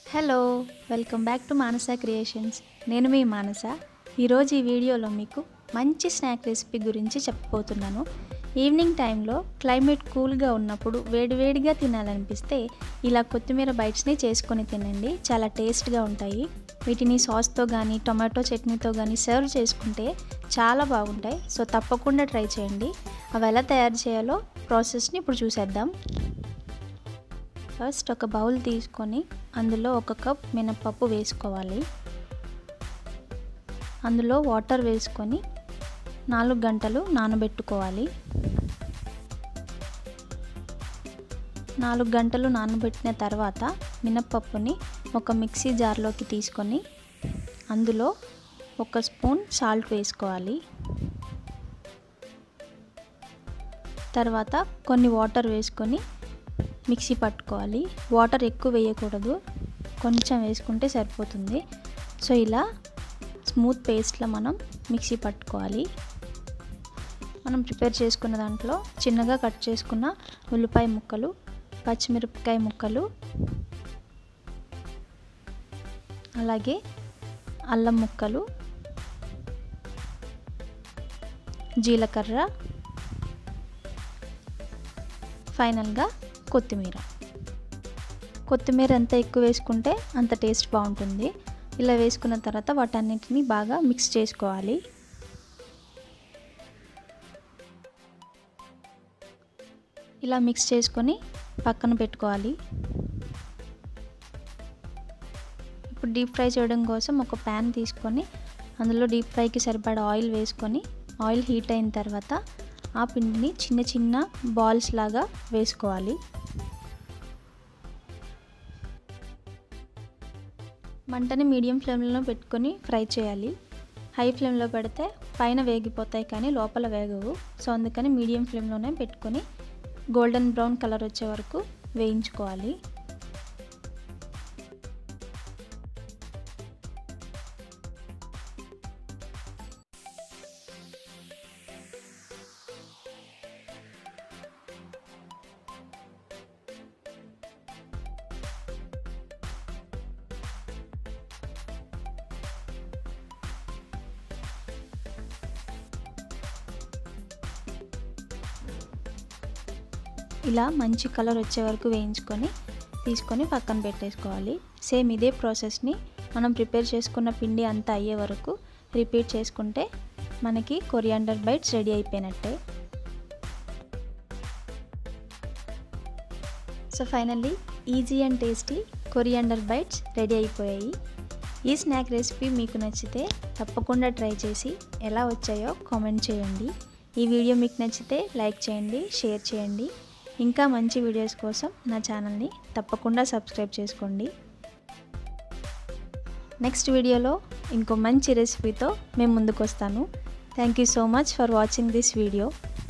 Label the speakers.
Speaker 1: hello welcome back to Manasa Creations నేను మీ మానస ఈరోజు ఈ వీడియోలో మీకు మంచి స్నాక్ రెసిపీ గురించి చెప్పబోతున్నాను ఈవినింగ్ టైంలో క్లైమేట్ కూల్గా ఉన్నప్పుడు వేడివేడిగా తినాలనిపిస్తే ఇలా కొత్తిమీర బైట్స్ని చేసుకొని తినండి చాలా టేస్ట్గా ఉంటాయి వీటిని సాస్తో కానీ టొమాటో చట్నీతో కానీ సర్వ్ చేసుకుంటే చాలా బాగుంటాయి సో తప్పకుండా ట్రై చేయండి అవి ఎలా తయారు చేయాలో ప్రాసెస్ని ఇప్పుడు చూసేద్దాం ఫస్ట్ ఒక బౌల్ తీసుకొని అందులో ఒక కప్ మినప్పప్పు వేసుకోవాలి అందులో వాటర్ వేసుకొని నాలుగు గంటలు నానబెట్టుకోవాలి నాలుగు గంటలు నానబెట్టిన తర్వాత మినప్పప్పుని ఒక మిక్సీ జార్లోకి తీసుకొని అందులో ఒక స్పూన్ సాల్ట్ వేసుకోవాలి తర్వాత కొన్ని వాటర్ వేసుకొని మిక్సీ పట్టుకోవాలి వాటర్ ఎక్కువ వేయకూడదు కొంచెం వేసుకుంటే సరిపోతుంది సో ఇలా స్మూత్ పేస్ట్లో మనం మిక్సీ పట్టుకోవాలి మనం ప్రిపేర్ చేసుకున్న దాంట్లో చిన్నగా కట్ చేసుకున్న ఉల్లిపాయ ముక్కలు పచ్చిమిరపకాయ ముక్కలు అలాగే అల్లం ముక్కలు జీలకర్ర ఫైనల్గా కొత్తిమీర కొత్తిమీర ఎంత ఎక్కువ వేసుకుంటే అంత టేస్ట్ బాగుంటుంది ఇలా వేసుకున్న తర్వాత వాటన్నిటిని బాగా మిక్స్ చేసుకోవాలి ఇలా మిక్స్ చేసుకొని పక్కన పెట్టుకోవాలి ఇప్పుడు డీప్ ఫ్రై చేయడం కోసం ఒక ప్యాన్ తీసుకొని అందులో డీప్ ఫ్రైకి సరిపడా ఆయిల్ వేసుకొని ఆయిల్ హీట్ అయిన తర్వాత ఆ పిండిని చిన్న చిన్న బాల్స్ లాగా వేసుకోవాలి మంటని మీడియం ఫ్లేమ్లో పెట్టుకొని ఫ్రై చేయాలి హై ఫ్లేమ్లో పెడితే పైన వేగిపోతాయి కానీ లోపల వేగవు సో అందుకని మీడియం ఫ్లేమ్లోనే పెట్టుకొని గోల్డెన్ బ్రౌన్ కలర్ వచ్చే వరకు వేయించుకోవాలి ఇలా మంచి కలర్ వచ్చే వరకు వేయించుకొని తీసుకొని పక్కన పెట్టేసుకోవాలి సేమ్ ఇదే ప్రాసెస్ని మనం ప్రిపేర్ చేసుకున్న పిండి అంతా అయ్యే వరకు రిపీట్ చేసుకుంటే మనకి కొరియాండర్ బైట్స్ రెడీ అయిపోయినట్టే so finally easy and tasty coriander bites ready అయిపోయాయి ఈ స్నాక్ రెసిపీ మీకు నచ్చితే తప్పకుండా ట్రై చేసి ఎలా వచ్చాయో కామెంట్ చేయండి ఈ వీడియో మీకు నచ్చితే లైక్ చేయండి షేర్ చేయండి ఇంకా మంచి వీడియోస్ కోసం నా ఛానల్ని తప్పకుండా సబ్స్క్రైబ్ చేసుకోండి నెక్స్ట్ వీడియోలో ఇంకో మంచి రెసిపీతో మేము ముందుకు వస్తాను thank you so much for watching this video